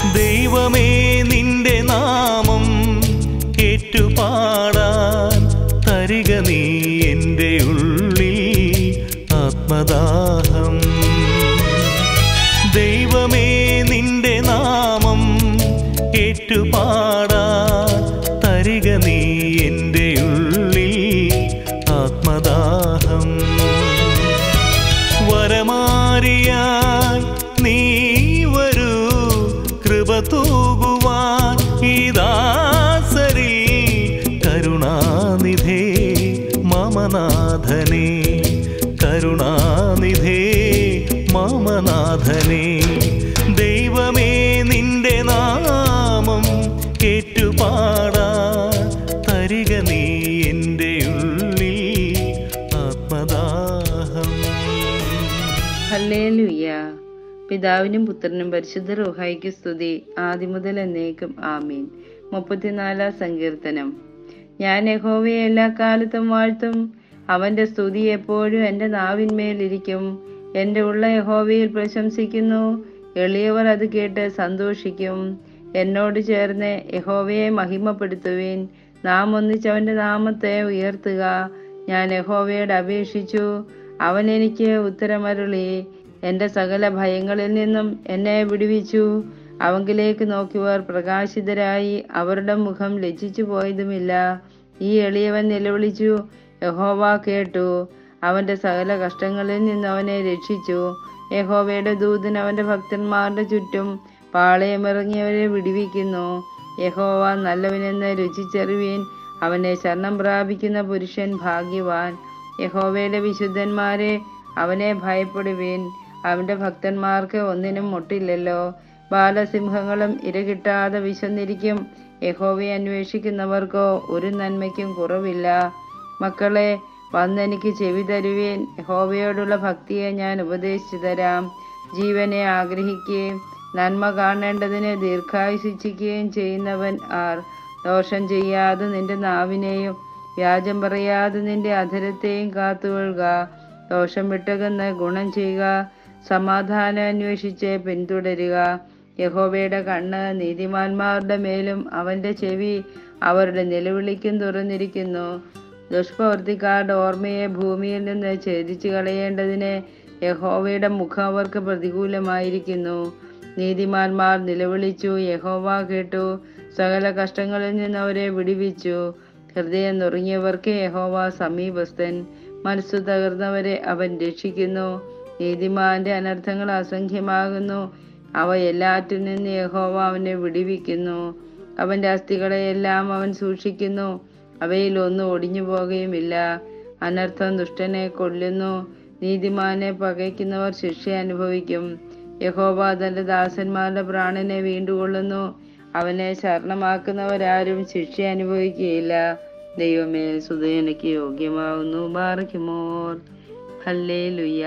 ദൈവമേ നിന്റെ നാമം ഏറ്റുപാടാൻ തരിക നീ എൻ്റെ ഉള്ളിൽ ആത്മദാഹം ദൈവമേ നിന്റെ നാമം ഏറ്റുപാടാൻ തരിക നീ എൻ്റെ ഉള്ളിൽ ആത്മദാഹം വരമാരിയായി നീ വരൂ കൃപ തൂകുവാൻ ഈ ദാസരിൽ കരുണാനിധേ മമനാഥനേ കരുണാനിധേ മമനാഥനേ ദൈവമേ നിന്റെ നാമം കേറ്റുപാടാ തരിക നീ എൻ്റെ ഉള്ളിൽ ആത്മദാഹം ഹല്ലേലൂയ പിതാവിനും പുത്രനും പരിശുദ്ധ റുഹായിക്ക് സ്തുതി ആദ്യം മുതൽ എന്നേക്കും ആമീൻ മുപ്പത്തിനാലാം സങ്കീർത്തനം ഞാൻ യഹോവയെ എല്ലാ കാലത്തും വാഴ്ത്തും അവന്റെ സ്തുതി എപ്പോഴും എൻ്റെ നാവിന്മേലിരിക്കും എൻ്റെ ഉള്ള യഹോവയിൽ പ്രശംസിക്കുന്നു എളിയവർ അത് കേട്ട് സന്തോഷിക്കും എന്നോട് ചേർന്ന് യഹോവയെ മഹിമപ്പെടുത്തുവിൻ നാം ഒന്നിച്ച് അവന്റെ നാമത്തെ ഉയർത്തുക ഞാൻ യഹോവയോട് അപേക്ഷിച്ചു അവൻ എനിക്ക് ഉത്തരമരുളി എൻ്റെ സകല ഭയങ്ങളിൽ നിന്നും എന്നെ വിടുവിച്ചു അവങ്കിലേക്ക് നോക്കിയവർ പ്രകാശിതരായി അവരുടെ മുഖം ലജ്ജിച്ചു പോയതുമില്ല ഈ എളിയവൻ നിലവിളിച്ചു യഹോവ കേട്ടു അവന്റെ സകല കഷ്ടങ്ങളിൽ നിന്ന് അവനെ രക്ഷിച്ചു യഹോവയുടെ ദൂതൻ അവന്റെ ഭക്തന്മാരുടെ ചുറ്റും പാളയമിറങ്ങിയവരെ വിടുവിക്കുന്നു യഹോവ നല്ലവനെന്ന് രുചിച്ചറിവീൻ അവനെ ശരണം പ്രാപിക്കുന്ന പുരുഷൻ ഭാഗ്യവാൻ യഹോവയുടെ വിശുദ്ധന്മാരെ അവനെ ഭയപ്പെടുവീൻ അവന്റെ ഭക്തന്മാർക്ക് ഒന്നിനും മുട്ടില്ലല്ലോ ബാലസിംഹങ്ങളും ഇരകിട്ടാതെ വിശന്നിരിക്കും യഹോവയെ അന്വേഷിക്കുന്നവർക്കോ ഒരു നന്മയ്ക്കും കുറവില്ല മക്കളെ വന്നെനിക്ക് ചെവി തരുവേൻ യഹോവയോടുള്ള ഭക്തിയെ ഞാൻ ഉപദേശിച്ചു തരാം ജീവനെ ആഗ്രഹിക്കുകയും നന്മ കാണേണ്ടതിന് ദീർഘായുസിക്കുകയും ചെയ്യുന്നവൻ ആർ ദോഷം ചെയ്യാതെ നിന്റെ നാവിനെയും വ്യാജം പറയാതെ നിന്റെ അധരത്തെയും കാത്തുകൊള്ളുക ദോഷം വിട്ടകന്ന് ഗുണം ചെയ്യുക സമാധാനം അന്വേഷിച്ച് പിന്തുടരുക യഹോവയുടെ കണ്ണ് നീതിമാന്മാരുടെ മേലും അവന്റെ ചെവി അവരുടെ നിലവിളിക്കും തുറന്നിരിക്കുന്നു ദുഷ്പ്രവർത്തിക്കാരുടെ ഓർമ്മയെ ഭൂമിയിൽ നിന്ന് ഛേദിച്ചു കളയേണ്ടതിന് യഹോവയുടെ മുഖം അവർക്ക് പ്രതികൂലമായിരിക്കുന്നു നീതിമാന്മാർ നിലവിളിച്ചു യഹോവ കേട്ടു സകല കഷ്ടങ്ങളിൽ നിന്ന് അവരെ വിടുവിച്ചു ഹൃദയം നുറുങ്ങിയവർക്ക് യഹോവ സമീപസ്ഥൻ മനസ്സു തകർന്നവരെ അവൻ രക്ഷിക്കുന്നു നീതിമാന്റെ അനർത്ഥങ്ങൾ അസംഖ്യമാകുന്നു അവ എല്ലാറ്റിൽ നിന്ന് യഹോവ അവനെ വിടുവിക്കുന്നു അവന്റെ അസ്ഥികളെയെല്ലാം അവൻ സൂക്ഷിക്കുന്നു അവയിൽ ഒന്നും ഒടിഞ്ഞു പോകുകയുമില്ല അനർത്ഥം ദുഷ്ടനെ കൊല്ലുന്നു നീതിമാനെ പകയ്ക്കുന്നവർ ശിക്ഷ അനുഭവിക്കും യഹോവ തന്റെ ദാസന്മാരുടെ പ്രാണനെ വീണ്ടുകൊള്ളുന്നു അവനെ ശരണമാക്കുന്നവരാരും ശിക്ഷ അനുഭവിക്കുകയില്ല ദൈവമേ സുതയനക്ക് യോഗ്യമാവുന്നു ബാറയ്ക്കുമോർ ഹല്ലേ ലുയ്യ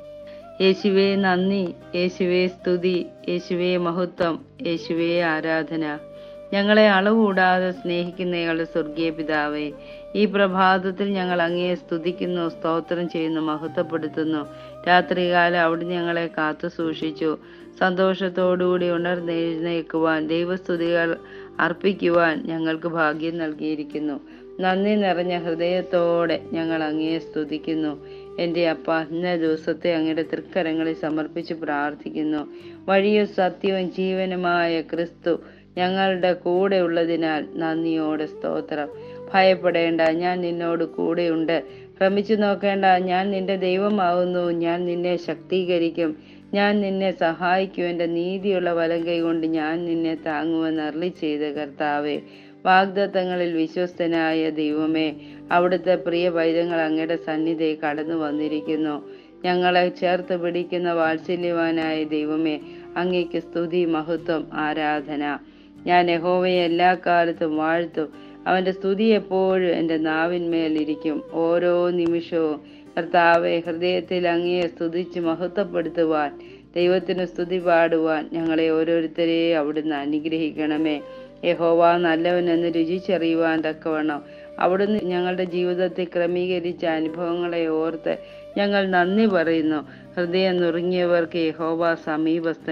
യേശുവേ നന്ദി യേശുവേ സ്തുതി യേശുവേ മഹത്വം യേശുവേ ആരാധന ഞങ്ങളെ അളവുകൂടാതെ സ്നേഹിക്കുന്നയാളുടെ സ്വർഗീയ പിതാവേ ഈ പ്രഭാതത്തിൽ ഞങ്ങൾ അങ്ങയെ സ്തുതിക്കുന്നു സ്തോത്രം ചെയ്യുന്നു മഹത്വപ്പെടുത്തുന്നു രാത്രികാലം അവിടുന്ന് ഞങ്ങളെ കാത്തു സൂക്ഷിച്ചു സന്തോഷത്തോടുകൂടി ഉണർന്നെഴുന്നേൽക്കുവാൻ ദൈവസ്തുതികൾ അർപ്പിക്കുവാൻ ഞങ്ങൾക്ക് ഭാഗ്യം നൽകിയിരിക്കുന്നു നന്ദി നിറഞ്ഞ ഹൃദയത്തോടെ ഞങ്ങൾ അങ്ങയെ സ്തുതിക്കുന്നു എൻ്റെ അപ്പ ഇന്ന ദിവസത്തെ അങ്ങയുടെ തൃക്കരങ്ങളിൽ സമർപ്പിച്ച് പ്രാർത്ഥിക്കുന്നു വഴിയും സത്യവും ജീവനുമായ ക്രിസ്തു ഞങ്ങളുടെ കൂടെ ഉള്ളതിനാൽ നന്ദിയോടെ സ്തോത്രം ഭയപ്പെടേണ്ട ഞാൻ നിന്നോട് കൂടെയുണ്ട് ഭ്രമിച്ചു നോക്കേണ്ട ഞാൻ നിന്റെ ദൈവമാവുന്നു ഞാൻ നിന്നെ ശക്തീകരിക്കും ഞാൻ നിന്നെ സഹായിക്കും എൻ്റെ നീതിയുള്ള വലം കൈ കൊണ്ട് ഞാൻ നിന്നെ താങ്ങുമെന്ന് അരളി ചെയ്ത കർത്താവേ വാഗ്ദത്തങ്ങളിൽ വിശ്വസ്തനായ ദൈവമേ അവിടുത്തെ പ്രിയ പൈതങ്ങൾ അങ്ങയുടെ സന്നിധി കടന്നു വന്നിരിക്കുന്നു ഞങ്ങളെ ചേർത്ത് പിടിക്കുന്ന വാത്സല്യവാനായ ദൈവമേ അങ്ങേക്ക് സ്തുതി മഹത്വം ആരാധന ഞാൻ യഹോവയെ എല്ലാ കാലത്തും വാഴ്ത്തും അവന്റെ സ്തുതി എപ്പോഴും എൻ്റെ നാവിന്മേൽ ഇരിക്കും ഓരോ നിമിഷവും കർത്താവെ ഹൃദയത്തിൽ അങ്ങയെ സ്തുതിച്ച് മഹത്വപ്പെടുത്തുവാൻ ദൈവത്തിന് സ്തുതി പാടുവാൻ ഞങ്ങളെ ഓരോരുത്തരെയും അവിടുന്ന് അനുഗ്രഹിക്കണമേ യഹോവ നല്ലവനെന്ന് രുചിച്ചറിയുവാൻ തക്കവണ്ണം അവിടുന്ന് ഞങ്ങളുടെ ജീവിതത്തിൽ ക്രമീകരിച്ച അനുഭവങ്ങളെ ഓർത്ത് ഞങ്ങൾ നന്ദി പറയുന്നു ഹൃദയം നുറുങ്ങിയവർക്ക് യഹോവ സമീപസ്ഥൻ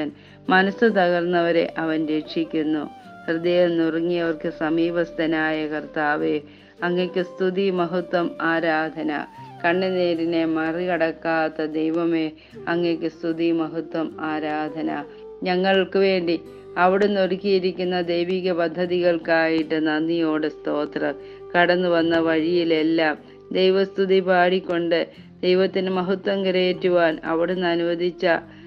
മനസ്സ് തകർന്നവരെ അവൻ രക്ഷിക്കുന്നു ഹൃദയം നുറുങ്ങിയവർക്ക് സമീപസ്ഥനായ കർത്താവെ അങ്ങയ്ക്ക് സ്തുതി മഹത്വം ആരാധന കണ്ണുനീരിനെ മറികടക്കാത്ത ദൈവമേ അങ്ങയ്ക്ക് സ്തുതി മഹത്വം ആരാധന ഞങ്ങൾക്ക് വേണ്ടി അവിടുന്ന് ഒരുക്കിയിരിക്കുന്ന ദൈവിക പദ്ധതികൾക്കായിട്ട് നന്ദിയോടെ സ്തോത്രം കടന്നു വന്ന വഴിയിലെല്ലാം ദൈവസ്തുതി പാടിക്കൊണ്ട് ദൈവത്തിന് മഹത്വം കരയേറ്റുവാൻ അവിടുന്ന് അനുവദിച്ച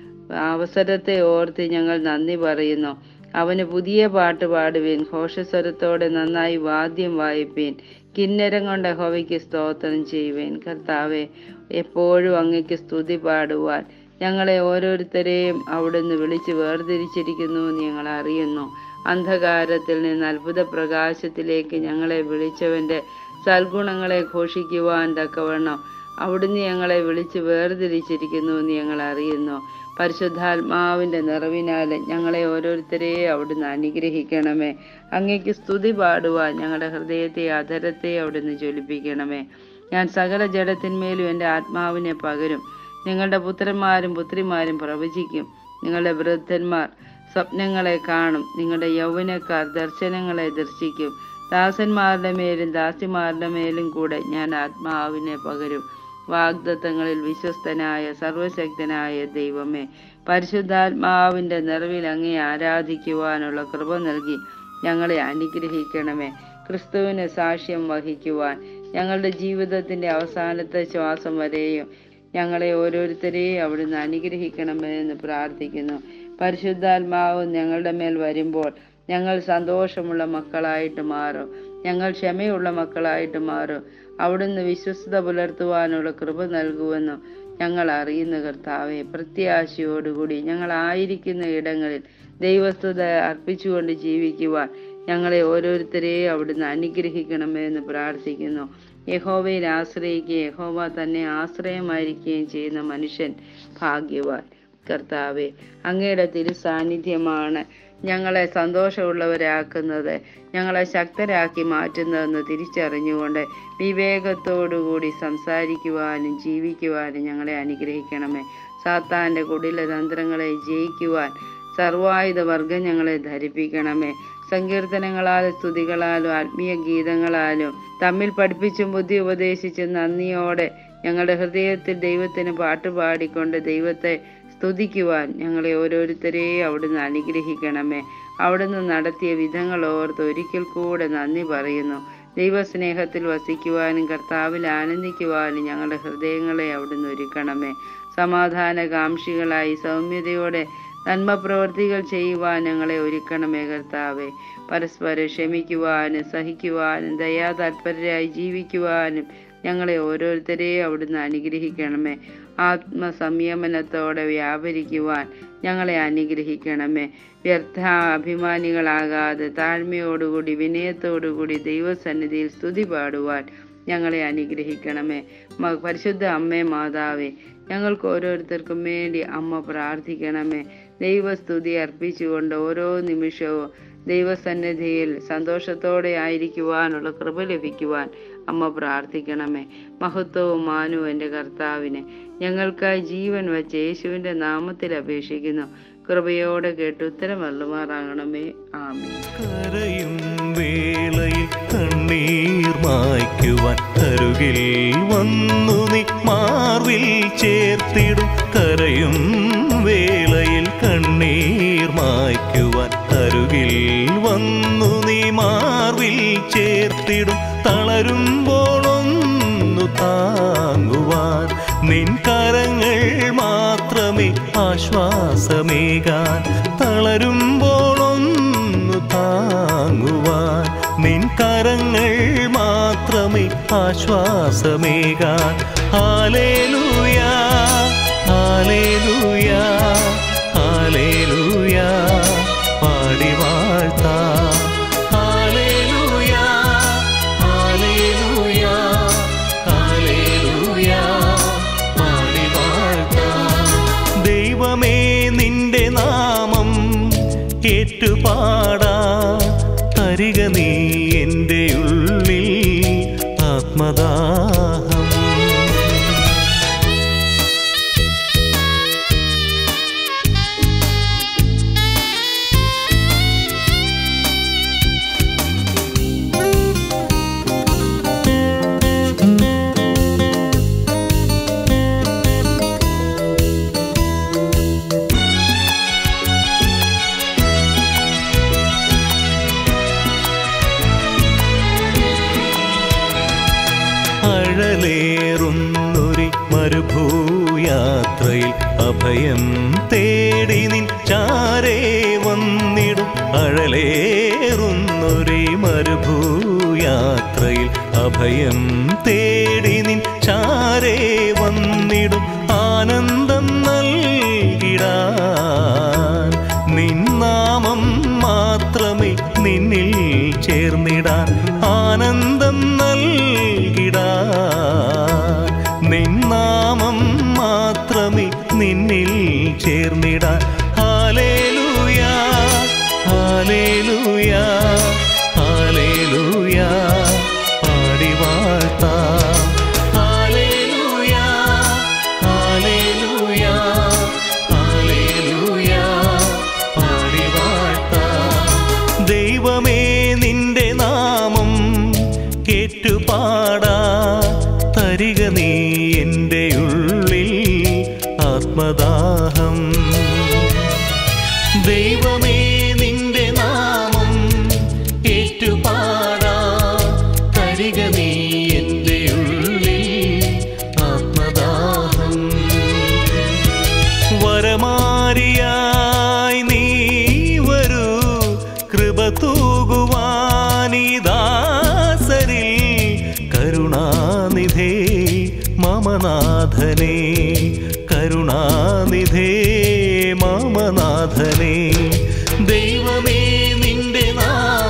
അവസരത്തെ ഓർത്ത് ഞങ്ങൾ നന്ദി പറയുന്നു അവന് പുതിയ പാട്ട് പാടുവീൻ ഘോഷസ്വരത്തോടെ നന്നായി വാദ്യം വായിപ്പീൻ കിന്നരം കൊണ്ട് ഹോവയ്ക്ക് സ്തോത്രം ചെയ്യുവേൻ കർത്താവെ എപ്പോഴും അങ്ങയ്ക്ക് സ്തുതി പാടുവാൻ ഞങ്ങളെ ഓരോരുത്തരെയും അവിടുന്ന് വിളിച്ച് വേർതിരിച്ചിരിക്കുന്നു എന്ന് ഞങ്ങൾ അറിയുന്നു അന്ധകാരത്തിൽ നിന്ന് അത്ഭുത പ്രകാശത്തിലേക്ക് ഞങ്ങളെ വിളിച്ചവന്റെ സൽഗുണങ്ങളെ ഘോഷിക്കുവാൻ തക്കവണ്ണം അവിടുന്ന് ഞങ്ങളെ വിളിച്ച് വേർതിരിച്ചിരിക്കുന്നു എന്ന് ഞങ്ങൾ അറിയുന്നു പരിശുദ്ധാത്മാവിന്റെ നിറവിനാൽ ഞങ്ങളെ ഓരോരുത്തരെയും അവിടുന്ന് അനുഗ്രഹിക്കണമേ അങ്ങയ്ക്ക് സ്തുതി പാടുവാൻ ഞങ്ങളുടെ ഹൃദയത്തെ അധരത്തെ അവിടുന്ന് ജ്വലിപ്പിക്കണമേ ഞാൻ സകല ജഡത്തിന്മേലും എൻ്റെ ആത്മാവിനെ പകരും നിങ്ങളുടെ പുത്രന്മാരും പുത്രിമാരും പ്രവചിക്കും നിങ്ങളുടെ വൃദ്ധന്മാർ സ്വപ്നങ്ങളെ കാണും നിങ്ങളുടെ യൗവനക്കാർ ദർശനങ്ങളെ ദർശിക്കും ദാസന്മാരുടെ മേലും ദാസിമാരുടെ മേലും കൂടെ ഞാൻ ആത്മാവിനെ പകരും വാഗ്ദത്തങ്ങളിൽ വിശ്വസ്തനായ സർവശക്തനായ ദൈവമേ പരിശുദ്ധാത്മാവിൻ്റെ നിറവിൽ അങ്ങേ ആരാധിക്കുവാനുള്ള കൃപ നൽകി ഞങ്ങളെ അനുഗ്രഹിക്കണമേ ക്രിസ്തുവിന് സാക്ഷ്യം വഹിക്കുവാൻ ഞങ്ങളുടെ ജീവിതത്തിൻ്റെ അവസാനത്തെ ശ്വാസം വരെയും ഞങ്ങളെ ഓരോരുത്തരെയും അവിടുന്ന് അനുഗ്രഹിക്കണമേ എന്ന് പ്രാർത്ഥിക്കുന്നു പരിശുദ്ധാത്മാവ് ഞങ്ങളുടെ മേൽ വരുമ്പോൾ ഞങ്ങൾ സന്തോഷമുള്ള മക്കളായിട്ട് മാറും ഞങ്ങൾ ക്ഷമയുള്ള മക്കളായിട്ട് മാറും അവിടുന്ന് വിശ്വസ്തത പുലർത്തുവാനുള്ള കൃപ നൽകുമെന്നും ഞങ്ങൾ അറിയുന്ന കർത്താവെ പ്രത്യാശയോടുകൂടി ഞങ്ങൾ ആയിരിക്കുന്ന ഇടങ്ങളിൽ ദൈവസ്തുത അർപ്പിച്ചുകൊണ്ട് ജീവിക്കുവാൻ ഞങ്ങളെ ഓരോരുത്തരെയും അവിടുന്ന് അനുഗ്രഹിക്കണമേ എന്ന് പ്രാർത്ഥിക്കുന്നു യഹോവയിൽ ആശ്രയിക്കുകയും യഹോവ തന്നെ ആശ്രയമായിരിക്കുകയും ചെയ്യുന്ന മനുഷ്യൻ ഭാഗ്യവാൻ കർത്താവെ അങ്ങയുടെ തിരു സാന്നിധ്യമാണ് ഞങ്ങളെ സന്തോഷമുള്ളവരാക്കുന്നത് ഞങ്ങളെ ശക്തരാക്കി മാറ്റുന്നതെന്ന് തിരിച്ചറിഞ്ഞുകൊണ്ട് വിവേകത്തോടുകൂടി സംസാരിക്കുവാനും ജീവിക്കുവാനും ഞങ്ങളെ അനുഗ്രഹിക്കണമേ സാത്താന്റെ കുടില തന്ത്രങ്ങളെ ജയിക്കുവാൻ സർവായുധ വർഗം ഞങ്ങളെ ധരിപ്പിക്കണമേ സങ്കീർത്തനങ്ങളാലും സ്തുതികളാലും ആത്മീയ ഗീതങ്ങളാലും തമ്മിൽ പഠിപ്പിച്ചും ബുദ്ധി ഉപദേശിച്ചും നന്ദിയോടെ ഞങ്ങളുടെ ഹൃദയത്തിൽ ദൈവത്തിന് പാട്ട് പാടിക്കൊണ്ട് ദൈവത്തെ സ്തുതിക്കുവാൻ ഞങ്ങളെ ഓരോരുത്തരെയും അവിടുന്ന് അനുഗ്രഹിക്കണമേ അവിടുന്ന് നടത്തിയ വിധങ്ങൾ ഓർത്ത് ഒരിക്കൽ കൂടെ നന്ദി പറയുന്നു ദൈവസ്നേഹത്തിൽ വസിക്കുവാനും കർത്താവിൽ ആനന്ദിക്കുവാനും ഞങ്ങളുടെ ഹൃദയങ്ങളെ അവിടുന്ന് ഒരുക്കണമേ സമാധാന കാംക്ഷികളായി സൗമ്യതയോടെ നന്മ പ്രവർത്തികൾ ചെയ്യുവാൻ ഞങ്ങളെ ഒരുക്കണമേ കർത്താവെ പരസ്പരം ക്ഷമിക്കുവാനും സഹിക്കുവാനും ദയാതാൽപര്യരായി ജീവിക്കുവാനും ഞങ്ങളെ ഓരോരുത്തരെയും അവിടുന്ന് അനുഗ്രഹിക്കണമേ ആത്മസംയമനത്തോടെ വ്യാപരിക്കുവാൻ ഞങ്ങളെ അനുഗ്രഹിക്കണമേ വ്യർത്ഥ അഭിമാനികളാകാതെ താഴ്മയോടുകൂടി വിനയത്തോടുകൂടി ദൈവസന്നിധിയിൽ സ്തുതി പാടുവാൻ ഞങ്ങളെ അനുഗ്രഹിക്കണമേ മ- പരിശുദ്ധ അമ്മേ മാതാവേ ഞങ്ങൾക്ക് ഓരോരുത്തർക്കും വേണ്ടി അമ്മ പ്രാർത്ഥിക്കണമേ ദൈവസ്തുതി അർപ്പിച്ചുകൊണ്ട് ഓരോ നിമിഷവും ദൈവസന്നിധിയിൽ സന്തോഷത്തോടെ ആയിരിക്കുവാനുള്ള കൃപ ലഭിക്കുവാൻ അമ്മ പ്രാർത്ഥിക്കണമേ മഹത്വവും മാനവും എൻ്റെ കർത്താവിനെ ഞങ്ങൾക്കായി ജീവൻ വച്ച യേശുവിൻ്റെ നാമത്തിൽ അപേക്ഷിക്കുന്നു കൃപയോടെ കേട്ട് ഉത്തരം വല്ലുമാറാകണമേ ആമീൻ കരയും വേളയിൽ കണ്ണീർ മായ്ക്കുവാൻ അരുകിൽ വന്നു നീ മാർവിൽ ചേർത്തിടും കരയും വേളയിൽ കണ്ണീർ മായ്ക്കുവാൻ അരുകിൽ വന്നു നീ മാർവിൽ ചേർത്തിടും തളരുമ്പോഴൊന്നു താങ്ങുവാൻ നിൻ കരങ്ങൾ മാത്രമേ ആശ്വാസമേകാൻ തളരുമ്പോഴൊന്നു താങ്ങുവാൻ നിൻ കരങ്ങൾ മാത്രമേ ആശ്വാസമേകാൻ ഹാലേലൂയാ ഹാലേലൂയാ ഹാലേലൂയാ പാടി വാഴ്ത്താം ഹാലേലൂയാ ഹാലേലൂയാ ഹാലേലൂയാ പാടി വാഴ്ത്താം ദൈവമേ നിന്റെ നാമം ഏറ്റുപാടാ തരിക നീ എൻ്റെ ഉള്ളിൽ ആത്മദാഹം മരുഭൂയാത്രയിൽ അഭയം തേടി നിൻ ചാരേ വന്നിടും അഴലേറുന്നൊരേ മരുഭൂയാത്രയിൽ അഭയം തേടി നിൻ ചാരേ വന്നിടും ആനന്ദം നൽകിടാൻ നിന്നാമം മാത്രമേ നിന്നിൽ ചേർന്നിടാൻ ആനന്ദം നൽകിടാൻ നിന്നാമം മാത്രമേ നിന്നിൽ ചേർന്നിടാൻ ഹാലേലൂയാ ഹാലേലൂയാ ഹാലേലൂയാ പാടി വാഴ്ത്താം ഹാലേലൂയാ ഹാലേലൂയാ ഹാലേലൂയാ പാടി വാഴ്ത്താം ദൈവമേ നിന്റെ നാമം കേട്ടുപാടാ തരിക നീ എൻ്റെ ഉള്ളിൽ ആത്മദാഹം ദൈവമേ നിന്റെ നാമം ഏറ്റുപാടാ തരിക നീ എൻ്റെ ഉള്ളിൽ ആത്മദാഹം വരമാരിയായി നീ വരൂ കൃപ തൂകുവാനിദാസരിൽ കരുണാനിധേ മമനാഥനേ കരുണാനിധേ മമനാഥനേ ദൈവമേ നിന്റെ നാമം